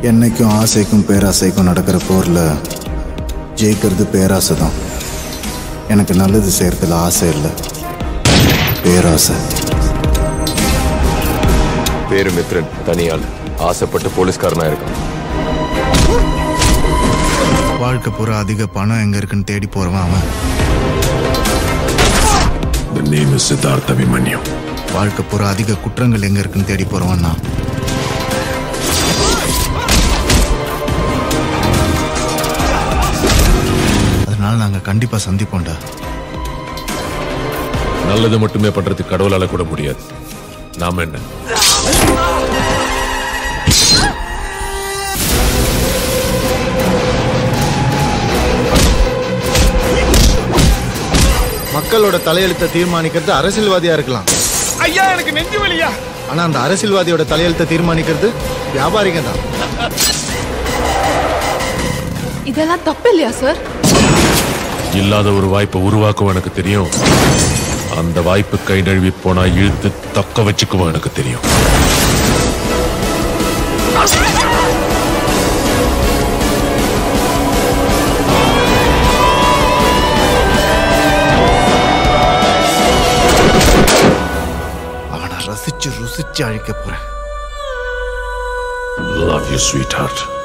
என்னைக்கும் ஆசைக்கும் பேராசைக்கும் நடக்கிற போரில் ஜெயிக்கிறது பேராசை தான் எனக்கு நல்லது செய்யறதுல ஆசை இல்லை பேராசை பேரு மித்ரன் தனியாள் ஆசைப்பட்டு போலீஸ்காரனா இருக்கான் வாழ்க்கை பூரா அதிக பணம் எங்க இருக்குன்னு தேடி போறவன் அவன் The name is Siddhartha Vimanyu. வாழ்க்கை பூரா அதிக குற்றங்கள் எங்க இருக்குன்னு தேடி போறவன் நான் அதனால நாங்க கண்டிப்பா சந்திப்போம்டா நல்லது மட்டுமே பண்றதுக்கு கடவுளால கூட முடியாது நாம என்ன மக்களோட தலையெழுத்தை தீர்மானிக்கிறது அரசியல்வாதியா இருக்கலாம் ஐயா எனக்கு நெஞ்சு வலியா ஆனா அந்த அரசியல்வாதியோட தலையெழுத்தை தீர்மானிக்கிறது வியாபாரிங்க தான் இதெல்லாம் தப்பு இல்லையா சார் இல்லாத ஒரு வாய்ப்பை உருவாக்கும் எனக்கு தெரியும் அந்த வாய்ப்பு கை நழுவி போனா இழுத்து தக்க வச்சுக்குவோம் எனக்கு தெரியும் அவனை ரசிச்சு ருசிச்சு அழிக்க போறேன் Love you, sweetheart.